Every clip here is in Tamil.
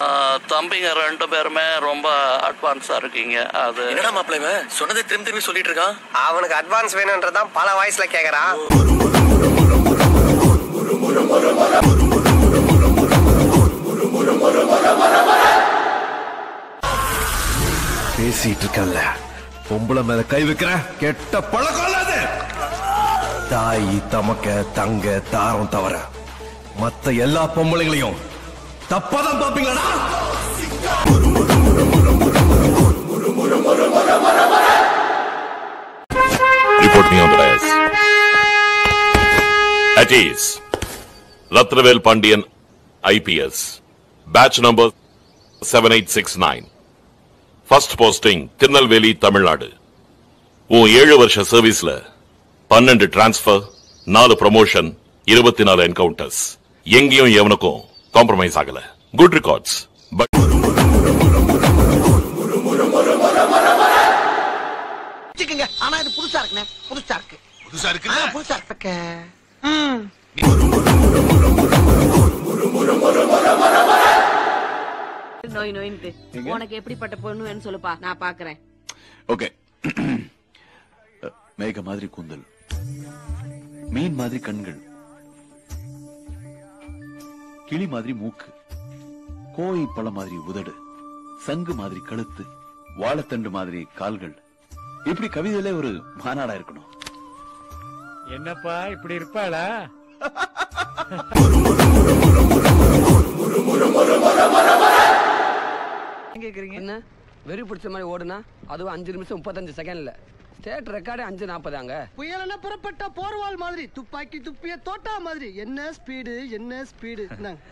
தம்பிங்க ரெண்டு பேருமே ரொம்ப அட்வான்ஸா இருக்கீங்க அது என்னடா மாப்பிள்ள இவன் சொன்னதை திரும்பி திரும்பி சொல்லிட்டு இருக்கான் அவனுக்கு அட்வான்ஸ் வேணும்ன்றதான் பல வாய்ஸ்ல கேக்குறான் பேசிட்டு இருக்கல்ல பொம்பளை மேல கை வைக்கிற கெட்ட பழக்கம் இல்ல அது தாய் தமக்க தங்க தாரம் தவிர மத்த எல்லா பொம்பளைங்களையும் தப்பாதான் பாப்பீங்களா Report me on the dais. At ease. Ratravel Pandian, IPS. Batch number 7869. First posting, Tirunelveli Tamil Nadu உன் ஏழு வருஷ சர்வீஸ்ல பன்னெண்டு டிரான்ஸ்பர் நாலு ப்ரமோஷன் இருபத்தி நாலு என்கவுண்டர்ஸ் எங்கேயும் எவனுக்கும் காம்ப்ரமைஸ் ஆகல குட் ரெக்கார்ட்ஸ் பட் வச்சுக்கோங்க ஆனா இது புதுசா இருக்குண்ணே புதுசா இருக்கு புதுசா இருக்கு ஆ, புதுசா இருக்கு நோய் நோயின்ட்டு உனக்கு எப்படிப்பட்ட பொண்ணு வேணும்னு சொல்லுப்பா நான் பாக்குறேன் ஓகே மேக மாதிரி கூந்தல் மீன் மாதிரி கண்கள் கிளி மாதிரி மூக்கு கோவை பழம் மாதிரி உதடு சங்கு மாதிரி கழுத்து வாழைத்தண்டு மாதிரி கால்கள் இப்படி கவிதையில ஒரு மாநாடா இருக்கணும் என்னப்பா இப்படி இருப்பாளா என்ன வெறி பிடிச்ச மாதிரி ஓடுனா அதுவும் அஞ்சு நிமிஷம் முப்பத்தஞ்சு செகண்ட்ல ஸ்டேட் ரெக்கார்டே அஞ்சு நாற்பதாங்க புயல் புறப்பட்ட போர்வால் மாதிரி துப்பாக்கி துப்பிய தோட்டா மாதிரி என்ன ஸ்பீடு என்ன ஸ்பீடு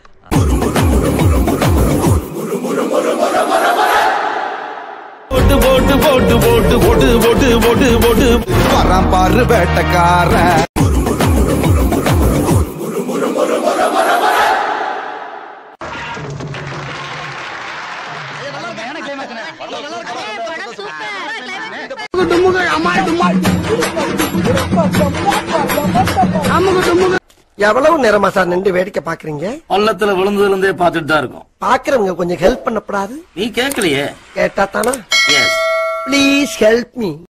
போட்டு போட்டு போட்டு போட்டு போட்டு போட்டு போட்டு போட்டு வரான் பாரு வேட்டக்காரன் எவ்வளவு நேரமா சார் நின்று வேடிக்கை பாக்குறீங்க பள்ளத்துல விழுந்ததுல இருந்தே பாத்துட்டு தான் இருக்கும் பாக்குறவங்க கொஞ்சம் ஹெல்ப் பண்ணப்படாது நீ கேட்கலையே கேட்டா தானா எஸ் ப்ளீஸ் ஹெல்ப் மீ